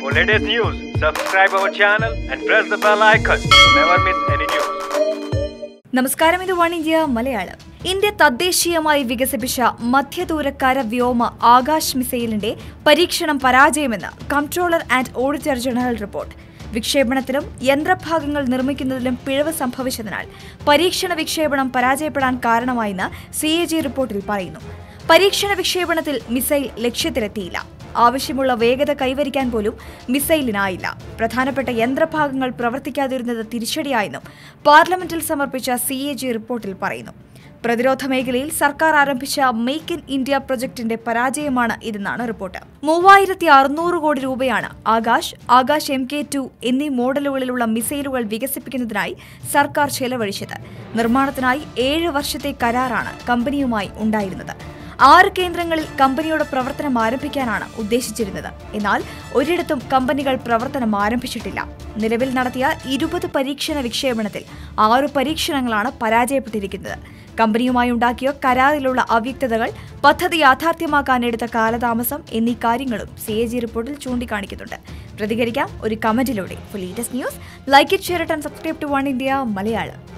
For latest news, subscribe our channel and press the bell icon to never miss any news. നമസ്കാരം ഇത് one India Malayalam India തദ്ദേശീയമായി വികസിപ്പിച്ച മധ്യദൂരക്കാര വ്യോമ ആകാശ് മിസൈലിന്റെ പരീക്ഷണം പരാജയമെന്ന് comptroller and auditor general report വിക്ഷേപണത്തിലും യന്ത്രഭാഗങ്ങൾ നിർമ്മിക്കുന്നതിലും പിഴവ് സംഭവിച്ചതിനാൽ പരീക്ഷണ വിക്ഷേപണം പരാജയപ്പെടാൻ കാരണമായെന്ന് സി എ ജി റിപ്പോർട്ടിൽ പറയുന്നു പരീക്ഷണ വിക്ഷേപണത്തിൽ മിസൈൽ ലക്ഷ്യത്തിലെത്തിയില്ല ആവശ്യമുള്ള വേഗത കൈവരിക്കാൻ പോലും മിസൈലിനായില്ല പ്രധാനപ്പെട്ട യന്ത്രഭാഗങ്ങൾ പ്രവർത്തിക്കാതിരുന്നത് തിരിച്ചടിയായെന്നും പാർലമെന്റിൽ സമർപ്പിച്ച സി എ ജി റിപ്പോർട്ടിൽ പറയുന്നു പ്രതിരോധ മേഖലയിൽ സർക്കാർ ആരംഭിച്ച മേക്ക് ഇൻ ഇന്ത്യ പ്രൊജക്ടിന്റെ പരാജയമാണ് ഇതെന്നാണ് റിപ്പോർട്ട് മൂവായിരത്തി അറുന്നൂറ് കോടി രൂപയാണ് Akash Akash M K two എന്നീ മോഡലുകളിലുള്ള മിസൈലുകൾ വികസിപ്പിക്കുന്നതിനായി സർക്കാർ ചെലവഴിച്ചത് നിർമ്മാണത്തിനായി ഏഴ് വർഷത്തെ കരാറാണ് കമ്പനിയുമായി ഉണ്ടായിരുന്നത് ആറ് കേന്ദ്രങ്ങളിൽ കമ്പനിയുടെ പ്രവർത്തനം ആരംഭിക്കാനാണ് ഉദ്ദേശിച്ചിരുന്നത് എന്നാൽ ഒരിടത്തും കമ്പനികൾ പ്രവർത്തനം ആരംഭിച്ചിട്ടില്ല നിലവിൽ നടത്തിയ ഇരുപത് പരീക്ഷണ വിക്ഷേപണത്തിൽ ആറ് പരീക്ഷണങ്ങളാണ് പരാജയപ്പെട്ടിരിക്കുന്നത് കമ്പനിയുമായി ഉണ്ടാക്കിയ കരാറിലുള്ള അവ്യക്തതകൾ പദ്ധതി യാഥാർത്ഥ്യമാക്കാൻ എടുത്ത കാലതാമസം എന്നീ കാര്യങ്ങളും സി എ ജി റിപ്പോർട്ടിൽ ചൂണ്ടിക്കാണിക്കുന്നുണ്ട് പ്രതികരിക്കാം ഒരു കമന്റിലൂടെ for latest news like it share and subscribe to one India Malayalam